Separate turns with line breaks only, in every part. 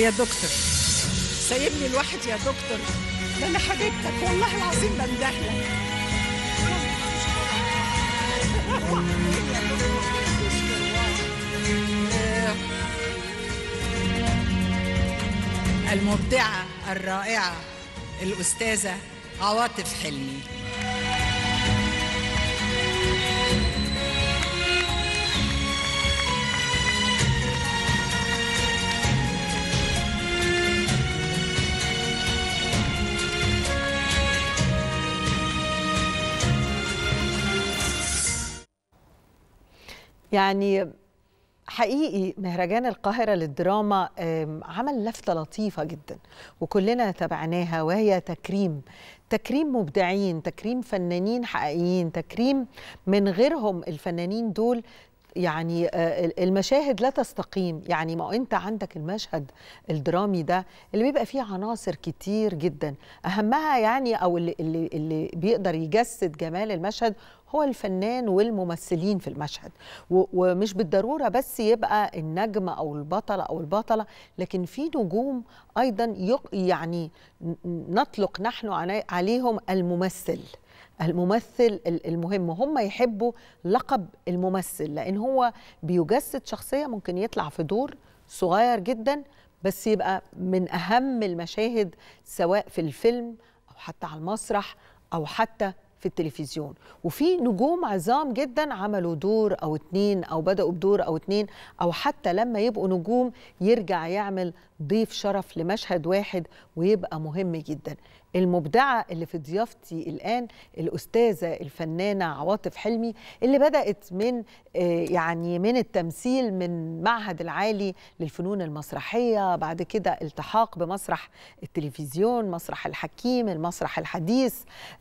يا دكتور سايبني لوحدي يا دكتور ده انا حبيبتك والله العظيم بندهلك المبدعة الرائعة الأستاذة عواطف حلمي
يعني حقيقي مهرجان القاهرة للدراما عمل لفتة لطيفة جدا وكلنا تابعناها وهي تكريم تكريم مبدعين تكريم فنانين حقيقيين تكريم من غيرهم الفنانين دول يعني المشاهد لا تستقيم يعني ما انت عندك المشهد الدرامي ده اللي بيبقى فيه عناصر كتير جدا اهمها يعني او اللي, اللي, اللي بيقدر يجسد جمال المشهد هو الفنان والممثلين في المشهد ومش بالضروره بس يبقى النجم او البطله او البطله لكن في نجوم ايضا يعني نطلق نحن عليهم الممثل الممثل المهم هم يحبوا لقب الممثل لان هو بيجسد شخصيه ممكن يطلع في دور صغير جدا بس يبقى من اهم المشاهد سواء في الفيلم او حتى على المسرح او حتى في التلفزيون وفي نجوم عظام جدا عملوا دور او اتنين او بداوا بدور او اتنين او حتى لما يبقوا نجوم يرجع يعمل ضيف شرف لمشهد واحد ويبقى مهم جدا المبدعة اللي في ضيافتي الآن الأستاذة الفنانة عواطف حلمي اللي بدأت من يعني من التمثيل من معهد العالي للفنون المسرحية بعد كده التحاق بمسرح التلفزيون مسرح الحكيم المسرح الحديث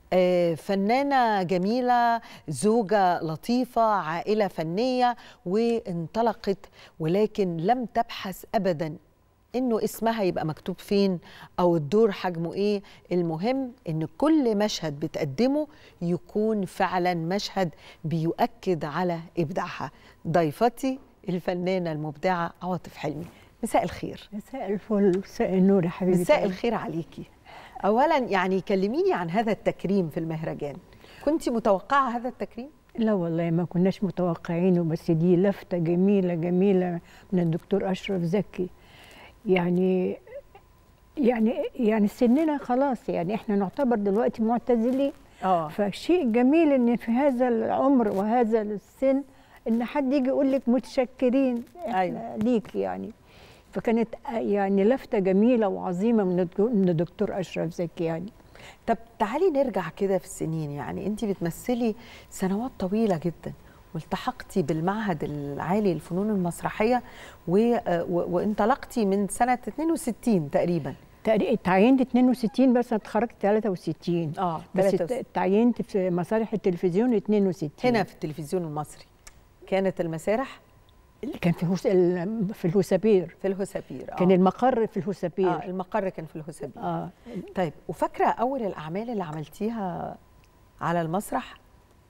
فنانة جميلة زوجة لطيفة عائلة فنية وانطلقت ولكن لم تبحث أبدا انه اسمها يبقى مكتوب فين او الدور حجمه ايه المهم ان كل مشهد بتقدمه يكون فعلا مشهد بيؤكد على ابداعها ضيفتي الفنانه المبدعه عواطف حلمي مساء الخير
مساء الفل مساء النور يا حبيبتي
مساء الخير عليكي اولا يعني كلميني عن هذا التكريم في المهرجان كنت متوقعه هذا التكريم
لا والله ما كناش متوقعينه بس دي لفته جميله جميله من الدكتور اشرف زكي يعني يعني يعني سننا خلاص يعني احنا نعتبر دلوقتي معتزلين
اه
فشيء جميل ان في هذا العمر وهذا السن ان حد يجي يقول لك متشكرين احنا
أيوة.
ليك يعني فكانت يعني لفته جميله وعظيمه من من الدكتور اشرف زكي يعني
طب تعالي نرجع كده في السنين يعني انت بتمثلي سنوات طويله جدا والتحقتي بالمعهد العالي للفنون المسرحيه و... و... وانطلقتي من سنه 62 تقريبا
تقريبا اتعينت 62 بس انا اتخرجت 63
اه
بس
63.
اتعينت في مسارح التلفزيون 62
هنا في التلفزيون المصري كانت المسارح
كان في هوس... في الهوسابير
في الهسابير
كان المقر في الهوسابير
آه المقر كان في الهسابير
اه
طيب وفاكره اول الاعمال اللي عملتيها على المسرح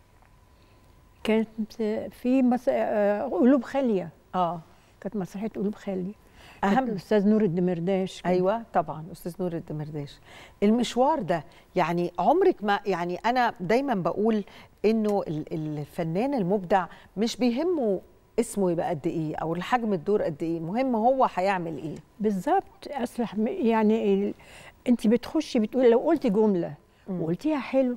كانت في مس... آه، قلوب خاليه
اه
كانت مسرحيه قلوب خاليه
أهم.
كانت الاستاذ نور الدمرداش كان-
ايوه طبعا استاذ نور الدمرداش المشوار ده يعني عمرك ما يعني انا دايما بقول انه ال- الفنان المبدع مش بيهمه اسمه يبقى قد ايه او الحجم الدور قد ايه المهم هو هيعمل ايه
بالظبط اصلح م- يعني ال... انت بتخشي بتقول لو قلت جمله وقلتيها حلو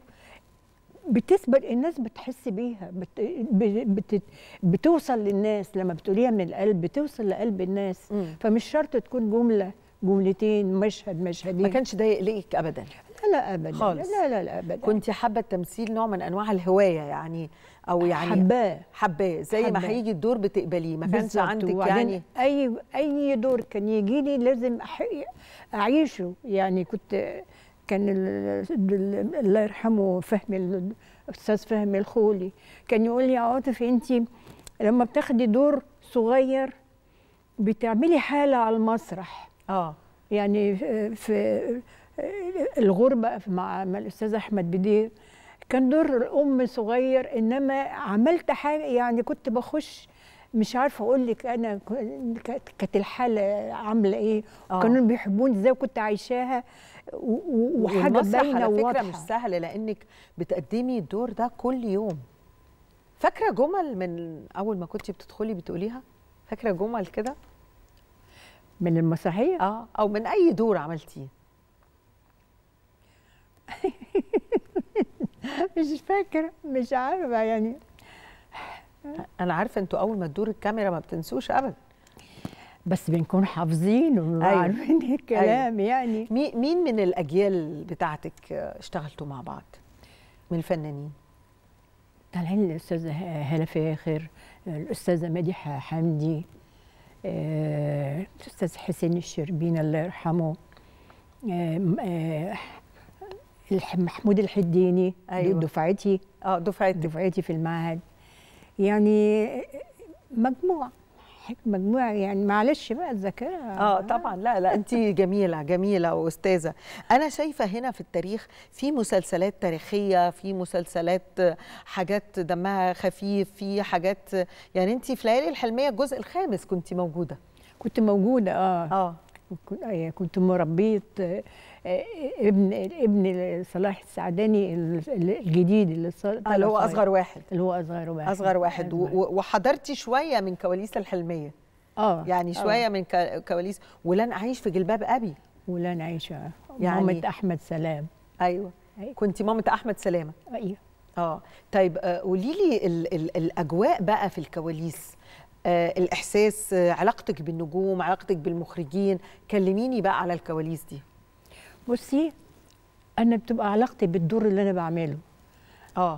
بتثبت الناس بتحس بيها بت... ب- بت... بتوصل للناس لما بتقوليها من القلب بتوصل لقلب الناس
مم.
فمش شرط تكون جمله جملتين مشهد مشهدين
ما كانش ده يقلقك ابدا
لا لا ابدا
خالص.
لا لا لا ابدا
كنت حابه التمثيل نوع من انواع الهوايه يعني او يعني
حباه
حباه زي ما
حباه.
هيجي الدور بتقبليه ما كانش
بالظبط.
عندك
وبعدين
يعني
اي اي دور كان يجي لي لازم أح- اعيشه يعني كنت كان ال- ال- الله يرحمه فهمي الاستاذ فهمي الخولي كان يقول لي يا عاطف انت لما بتاخدي دور صغير بتعملي حاله على المسرح
اه
يعني في الغربة مع مع الأستاذ أحمد بدير كان دور الأم صغير إنما عملت حاجة يعني كنت بخش مش عارفه اقول لك انا ك- كانت كانت الحاله عامله ايه
آه.
وكانوا بيحبوني ازاي وكنت عايشاها و- و- وحاجه
والمسرح
باينه
على فكره
وواضحه
مش سهل لانك بتقدمي الدور ده كل يوم فاكره جمل من اول ما كنتي بتدخلي بتقوليها فاكره جمل كده
من المسرحيه
اه او من اي دور عملتيه
مش فاكره مش عارفه يعني
انا عارفه انتوا اول ما تدور الكاميرا ما بتنسوش ابدا
بس بنكون حافظين
أيوة.
وعارفين الكلام يعني
مي- مين من الاجيال بتاعتك آه، اشتغلتوا مع بعض من الفنانين
طالعين الاستاذه هاله فاخر الاستاذه مديحه حمدي آه، الاستاذ حسين الشربين الله يرحمه آه، آه، الح- محمود الحديني
أيوة.
دفعتي
اه دفعتك
دفعتي في المعهد يعني مجموعه مجموعه يعني معلش بقى الذاكره
اه طبعا لا لا انت جميله جميله واستاذه انا شايفه هنا في التاريخ في مسلسلات تاريخيه في مسلسلات آه، حاجات دمها خفيف في حاجات آه، يعني انت في ليالي الحلميه الجزء الخامس كنت موجوده
كنت موجوده اه
اه
كنت- أيوة، كنت مربية آه، آه، ابن ابن صلاح السعداني ال- الجديد اللي صار
آه، اللي هو اصغر واحد
اللي هو اصغر واحد
اصغر واحد و- و- وحضرتي شويه من كواليس الحلميه
اه
يعني شويه من ك- كواليس ولن اعيش في جلباب ابي
ولان عايشه
يعني-
يعني مامة احمد سلام
ايوه
أيوة.
كنت مامه احمد سلامه
ايوه
اه طيب آه، قولي لي ال ال الاجواء بقى في الكواليس آه الاحساس آه علاقتك بالنجوم علاقتك بالمخرجين كلميني بقى على الكواليس دي
بصي انا بتبقى علاقتي بالدور اللي انا بعمله
اه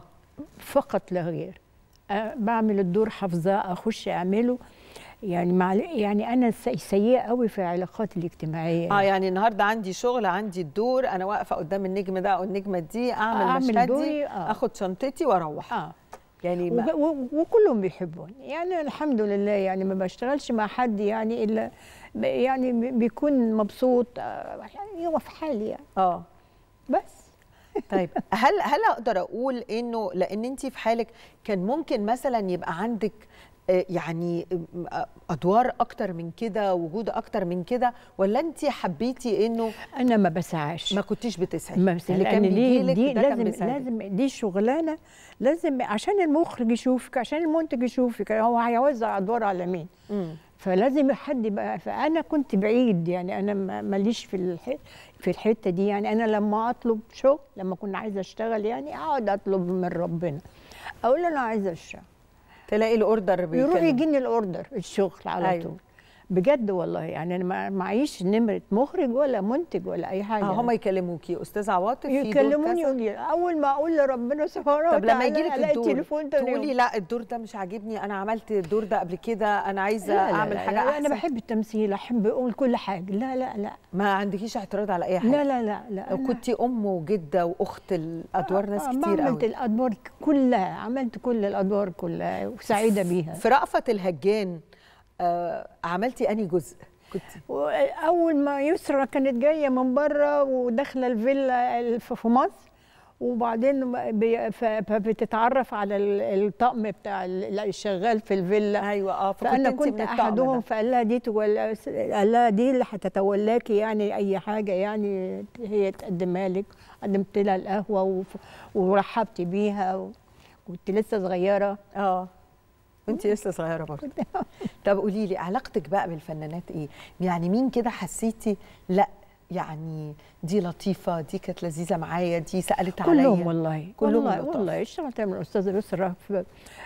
فقط لا غير أه بعمل الدور حافظاه اخش اعمله يعني مع يعني انا سي- سيئه قوي في العلاقات الاجتماعيه
اه يعني النهارده عندي شغل عندي الدور انا واقفه قدام النجم ده او النجمه دي اعمل,
أعمل
مشهدي
دوري، آه.
اخد شنطتي واروح
اه
يعني ما
وج- و- وكلهم بيحبوني يعني الحمد لله يعني ما بشتغلش مع حد يعني الا ب- يعني بي- بيكون مبسوط آه، يعني هو في حالي يعني
اه
بس
طيب هل هل اقدر اقول انه لان انت في حالك كان ممكن مثلا يبقى عندك آه، يعني آه، ادوار اكتر من كده وجود اكتر من كده ولا انت حبيتي انه
انا ما بسعاش
ما كنتيش بتسعي
ما بس
اللي كان
لأن دي,
بيجيلك
دي
ده كان
لازم
بيساعدك.
لازم دي شغلانه لازم عشان المخرج يشوفك عشان المنتج يشوفك هو هيوزع ادوار على مين
مم.
فلازم حد يبقى فانا كنت بعيد يعني انا ما- ماليش في الح... في الحته دي يعني انا لما اطلب شغل لما كنت عايزه اشتغل يعني اقعد اطلب من ربنا اقول له انا عايزه اشتغل
تلاقي الاوردر
يروح
بيكلم.
يجيني الاوردر الشغل على
أيوة.
أيوة. طول بجد والله يعني انا ما- معيش نمره مخرج ولا منتج ولا اي حاجه
اه هم يكلموكي استاذ عواطف في دور
يكلموني
كذا.
يقول لي اول ما اقول لربنا سبحانه
طب لما
وتعالى
يجي لك
الاقي
الدور
تليفون تاني
تقولي
يوم.
لا الدور ده مش عاجبني انا عملت الدور ده قبل كده انا عايزه
لا لا
اعمل
لا
حاجه
لا
احسن
انا بحب التمثيل احب اقول كل حاجه لا لا لا
ما عندكيش اعتراض على اي حاجه
لا لا لا لا أنا-
كنت ام وجده واخت الادوار ناس
آه،
كتير
عملت
قوي
الادوار كلها عملت كل الادوار كلها وسعيده بيها
في رأفت الهجان آه عملتي اني جزء كنت
اول ما يسرا كانت جايه من بره وداخله الفيلا الف- في مصر وبعدين بي- ف- فبتتعرف على ال- الطقم بتاع ال- الشغال في الفيلا
ايوه اه فكنت
فانا
انت
كنت
من الطقم
احدهم
ده.
فقال لها دي تولى قال لها دي اللي هتتولاكي يعني اي حاجه يعني هي تقدمها لك قدمت لها القهوه وف- ورحبت بيها و- كنت لسه صغيره
اه وانت لسه صغيره برضه طب قولي لي علاقتك بقى بالفنانات ايه يعني مين كده حسيتي لا يعني دي لطيفه دي كانت لذيذه معايا دي سالت عليا
كلهم والله
كلهم
والله
لطاف.
والله اشتغلت مع الاستاذه يسرا في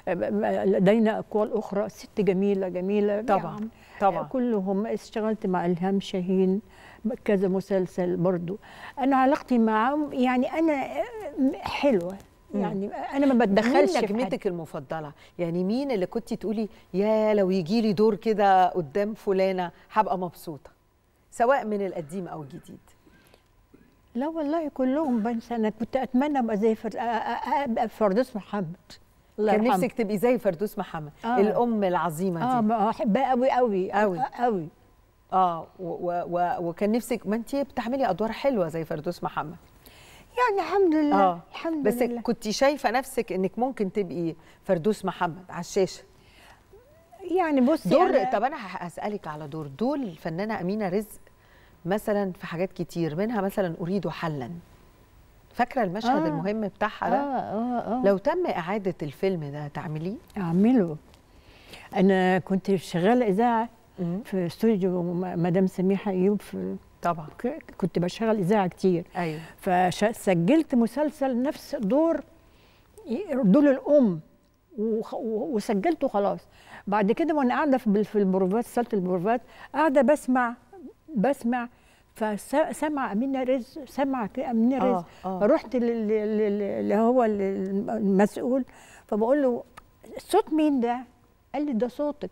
لدينا اقوال اخرى ست جميله جميله
طبعاً،
يعني
طبعاً.
كلهم اشتغلت مع الهام شاهين كذا مسلسل برضو انا علاقتي معهم يعني انا حلوه يعني انا ما بتدخلش
مين
في حد.
نجمتك المفضله يعني مين اللي كنت تقولي يا لو يجي لي دور كده قدام فلانه هبقى مبسوطه سواء من القديم او الجديد
لا والله كلهم بس انا كنت اتمنى ابقى زي فر... أ- أ- ابقى فردوس محمد الله
كان
يرحمه.
نفسك تبقي زي فردوس محمد
آه.
الام العظيمه
اه
دي
ما احبها قوي قوي
قوي.
قوي
اه و و و وكان نفسك ما انت بتعملي ادوار حلوه زي فردوس محمد
يعني الحمد لله
اه
الحمد
بس
لله
كنت شايفه نفسك انك ممكن تبقي فردوس محمد على الشاشه
يعني بصي
دور
أنا-
طب انا ه- هسالك على دور دول الفنانه امينه رزق مثلا في حاجات كتير منها مثلا اريد حلا فاكره المشهد
آه.
المهم بتاعها
اه
ده
اه اه
لو تم اعاده الفيلم ده تعمليه
اعمله انا كنت شغاله اذاعه
مم.
في استوديو م- مدام سميحه ايوب في
طبعا
ك- كنت بشتغل اذاعه كتير
ايوه
فسجلت مسلسل نفس دور دور الام وخ- و- وسجلته خلاص بعد كده وانا قاعده في بال- في البروفات صاله البروفات قاعده بسمع بسمع فسمع امينه رزق سمع كده امينه
آه،
رزق
آه.
فرحت لل- لل- اللي هو ال- المسؤول فبقول له صوت مين ده؟ قال لي ده صوتك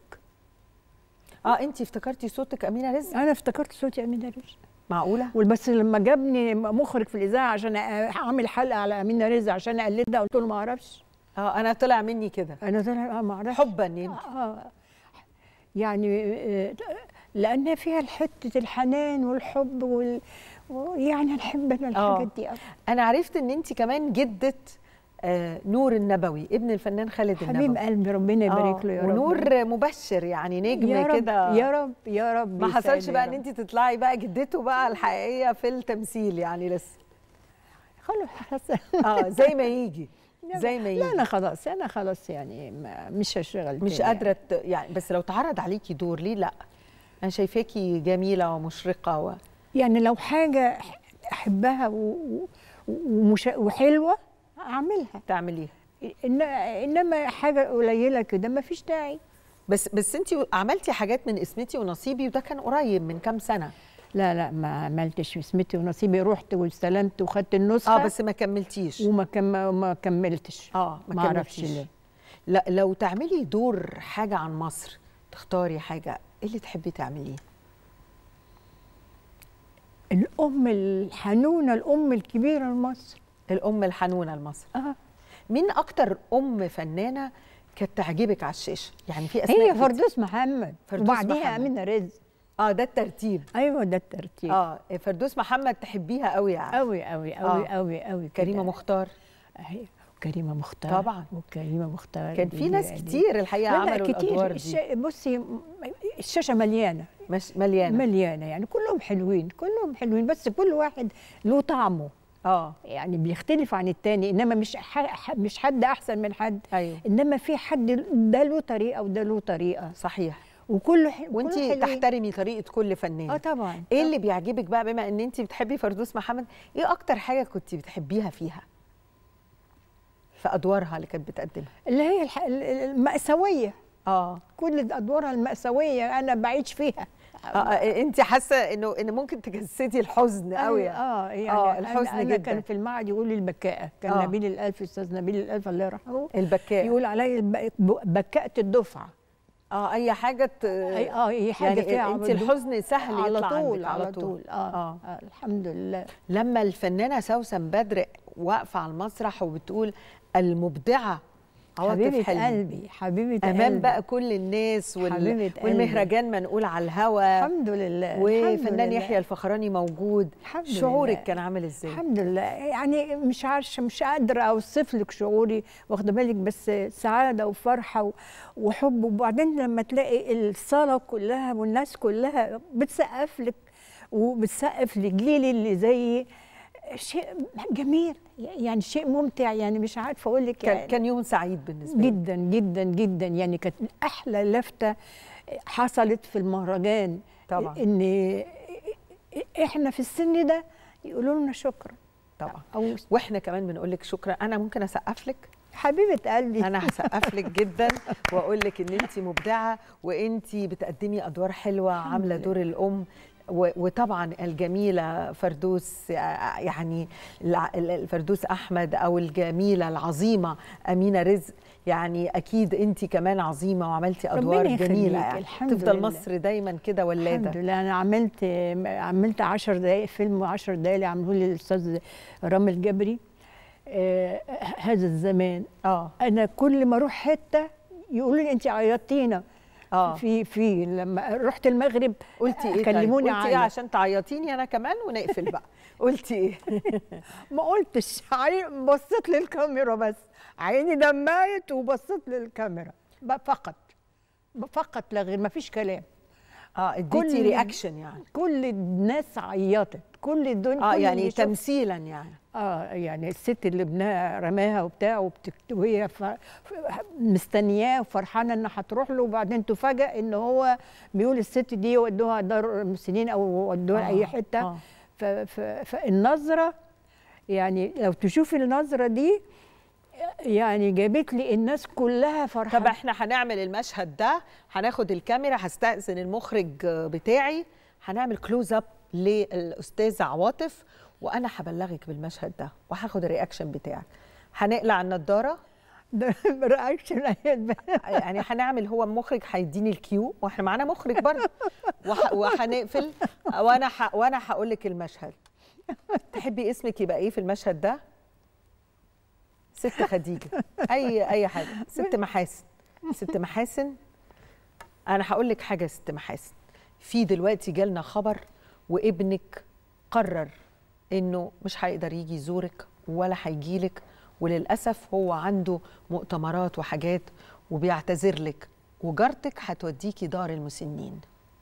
اه انت افتكرتي صوتك امينه رزق
انا افتكرت صوتي امينه رزق
معقوله
بس لما جابني مخرج في الاذاعه عشان اعمل حلقه على امينه رزق عشان اقلدها قلت له ما اعرفش
اه انا طلع مني كده
انا طلع آه ما اعرفش
حبا يمكن
آه يعني آه، لان فيها حته الحنان والحب وال يعني نحب انا الحاجات دي أوي.
انا عرفت ان انت كمان جده آه نور النبوي ابن الفنان خالد
حبيب
النبوي
قلبي ربنا يبارك
آه،
له يا رب
ونور مبشر يعني نجم
يا رب
كده
يا رب يا رب
ما حصلش
يسعده
بقى
يا
ان
رب.
انت تطلعي بقى جدته بقى الحقيقيه في التمثيل يعني لسه
خلاص خلاص
اه زي ما يجي زي ما يجي
لا انا خلاص انا خلاص يعني ما مش هشتغل
مش
تاني
قادره ت- يعني بس لو تعرض عليكي دور ليه لا انا شايفاكي جميله ومشرقه و...
يعني لو حاجه احبها و... و... ومش... وحلوه اعملها
تعمليها
إن... انما حاجه قليله كده ما فيش داعي
بس بس انت عملتي حاجات من اسمتي ونصيبي وده كان قريب من كام سنه
لا لا ما عملتش اسمتي ونصيبي رحت واستلمت وخدت النسخه
اه بس ما كملتيش
وما كم... ما كملتش
اه
ما اعرفش ليه
لا لو تعملي دور حاجه عن مصر تختاري حاجه ايه اللي تحبي تعمليه
الام الحنونه الام الكبيره لمصر
الام الحنونه لمصر
اه
مين اكتر ام فنانه كانت تعجبك على الشاشه يعني في اسماء
هي
كتير.
فردوس محمد
فردوس
وبعديها
محمد.
امينه رزق
اه ده الترتيب
ايوه ده الترتيب
اه فردوس محمد تحبيها قوي يعني
قوي قوي قوي
آه.
قوي قوي
كريمه مختار
أهي. كريمه مختار
طبعاً.
وكريمه مختار
كان
دي-
في ناس
دي-
كتير الحقيقه
لا لا
عملوا
كتير
الادوار دي
الش... بصي م- الشاشه مليانه
مش مليانه
مليانه يعني كلهم حلوين كلهم حلوين بس كل واحد له طعمه
اه
يعني بيختلف عن التاني انما مش ح... ح- مش حد احسن من حد
ايوه
انما في حد ده له طريقه وده له طريقه
صحيح
وكله ح...
وانت
كله حلوين.
تحترمي طريقه كل فنان
اه طبعا
ايه اللي بيعجبك بقى بما ان انت بتحبي فردوس محمد ايه اكتر حاجه كنت بتحبيها فيها في ادوارها اللي كانت بتقدمها
اللي هي الح... ال- ال- المأساويه
اه
كل ادوارها المأساويه انا بعيش فيها
اه انت حاسه انه ان ممكن تجسدي الحزن قوي
أيوة، اه يعني
آه،
أنا-
الحزن
أنا
جداً.
كان في المعهد يقول لي البكاءه كان
آه.
نبيل الالف استاذ نبيل الالف الله يرحمه
البكاء
يقول عليا الب- ب- بكاءه الدفعه
اه اي حاجه ت...
اي اه هي حاجه
يعني
فيها
انت
عمل-
الحزن سهل
على
يطلع
طول
عندك
على طول آه,
آه.
آه. الحمد لله
لما الفنانه سوسن بدر واقفه على المسرح وبتقول المبدعه عواطف
حبيبه
حلمي
قلبي حبيبه
امام
قلبي.
بقى كل الناس وال...
حبيبة قلبي.
والمهرجان منقول على الهوا
الحمد لله الحمد
وفنان
لله.
يحيى الفخراني موجود
الحمد
شعورك
لله.
كان عامل ازاي
الحمد لله يعني مش عارفه مش قادره اوصف لك شعوري واخده بالك بس سعاده وفرحه و- وحب وبعدين لما تلاقي الصاله كلها والناس كلها بتسقف لك وبتسقف لجيل اللي زي شيء جميل يعني شيء ممتع يعني مش عارفه اقول لك
كان
يعني
كان يوم سعيد بالنسبه لي
جدا جدا جدا يعني كانت احلى لفته حصلت في المهرجان
طبعا.
ان احنا في السن ده يقولوا لنا شكرا
طبعا
او
واحنا كمان بنقول لك شكرا انا ممكن اسقف لك
حبيبه قلبي
انا هسقف لك جدا واقول لك ان انت مبدعه وانت بتقدمي ادوار حلوه عامله دور الام و- وطبعا الجميله فردوس آه، يعني الع- ال- الفردوس احمد او الجميله العظيمه امينه رزق يعني اكيد انت كمان عظيمه وعملتي ادوار
ربنا يخليك،
جميله يعني
الحمد
تفضل
لله.
مصر دايما كده ولاده
الحمد لله انا عملت عملت 10 دقائق فيلم 10 دقائق اللي عملوه لي الاستاذ رامي الجبري آه هذا الزمان
اه
انا كل ما اروح حته يقولوا لي انت عيطتينا
اه
في في لما رحت المغرب
قلتي ايه
كلموني
طيب؟ قلتي ايه
عنه.
عشان تعيطيني انا كمان ونقفل بقى قلتي ايه
ما قلتش عي- بصيت للكاميرا بس عيني دمعت وبصيت للكاميرا بقى فقط فقط لا غير ما فيش كلام
اه اديتي
كل-
رياكشن يعني
كل الناس عيطت كل الدنيا
اه
كل
يعني
اللي شاف-
تمثيلا يعني
اه يعني الست اللي ابنها رماها وبتاع وبتكت- وهي ف... ف- مستنياه وفرحانه انها هتروح له وبعدين تفاجئ ان هو بيقول الست دي ودوها دار مسنين او ودوها
آه،
اي حته
آه.
ف... ف... فالنظره يعني لو تشوفي النظره دي يعني جابت لي الناس كلها فرحانه
طب احنا هنعمل المشهد ده هناخد الكاميرا هستأذن المخرج بتاعي هنعمل كلوز اب للاستاذ عواطف وانا هبلغك بالمشهد ده وهاخد الرياكشن بتاعك هنقلع النضاره
ده رياكشن
يعني هنعمل هو المخرج هيديني الكيو واحنا معانا مخرج برضه وح- وهنقفل وانا ح... وانا هقول لك المشهد تحبي اسمك يبقى ايه في المشهد ده ست خديجه اي اي حاجه ست محاسن ست محاسن انا هقول لك حاجه يا ست محاسن في دلوقتي جالنا خبر وابنك قرر انه مش هيقدر يجي يزورك ولا هيجيلك وللاسف هو عنده مؤتمرات وحاجات وبيعتذر لك وجارتك هتوديكي دار المسنين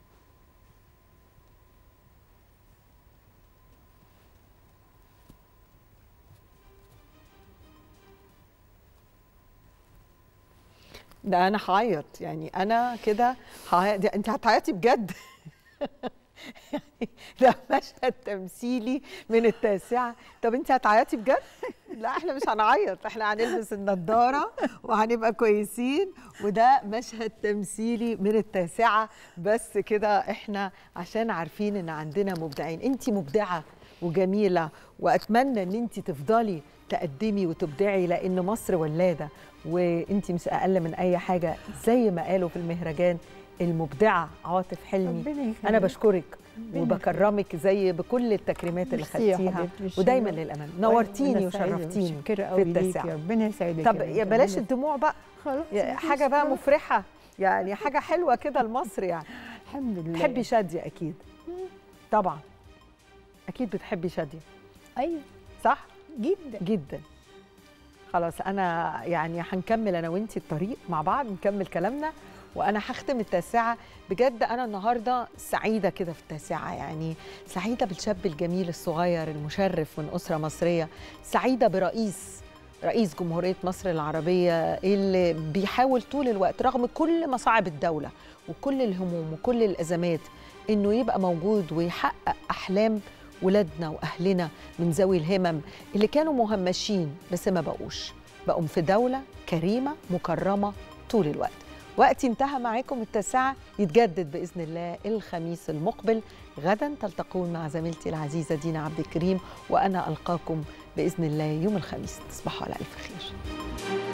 ده انا هعيط يعني انا كده هعيط دي- انت هتعيطي بجد يعني ده مشهد تمثيلي من التاسعة طب انت هتعيطي بجد لا احنا مش هنعيط احنا هنلبس النضارة وهنبقى كويسين وده مشهد تمثيلي من التاسعة بس كده احنا عشان عارفين ان عندنا مبدعين انت مبدعة وجميلة واتمنى ان انت تفضلي تقدمي وتبدعي لان مصر ولادة وانت مش اقل من اي حاجة زي ما قالوا في المهرجان المبدعة عاطف حلمي
ربنا يخليك.
انا بشكرك
ربنا
وبكرمك زي بكل التكريمات اللي
ميرسي يا
خدتيها
حبيبتي، ميرسي.
ودايما للامانه نورتيني
أنا سعيدة
وشرفتيني
ومتشكرة
في
قوي ليكي
التاسعه
ربنا يسعدك
طب
بنت،
يا بلاش
ربنا-
الدموع بقى
خلاص
يا
مفيش
حاجه بقى
خلاص.
مفرحه يعني حاجه حلوه كده لمصر يعني
الحمد لله
بتحبي شاديه اكيد طبعا اكيد بتحبي شاديه
ايوه
صح
جدا
جدا خلاص انا يعني هنكمل انا وانتي الطريق مع بعض نكمل كلامنا وانا هختم التاسعه بجد انا النهارده سعيده كده في التاسعه يعني سعيده بالشاب الجميل الصغير المشرف من اسره مصريه سعيده برئيس رئيس جمهوريه مصر العربيه اللي بيحاول طول الوقت رغم كل مصاعب الدوله وكل الهموم وكل الازمات انه يبقى موجود ويحقق احلام ولادنا واهلنا من ذوي الهمم اللي كانوا مهمشين بس ما بقوش بقوا في دوله كريمه مكرمه طول الوقت وقتي انتهى معاكم التاسعة يتجدد بإذن الله الخميس المقبل غدا تلتقون مع زميلتي العزيزة دينا عبد الكريم وأنا ألقاكم بإذن الله يوم الخميس تصبحوا على ألف خير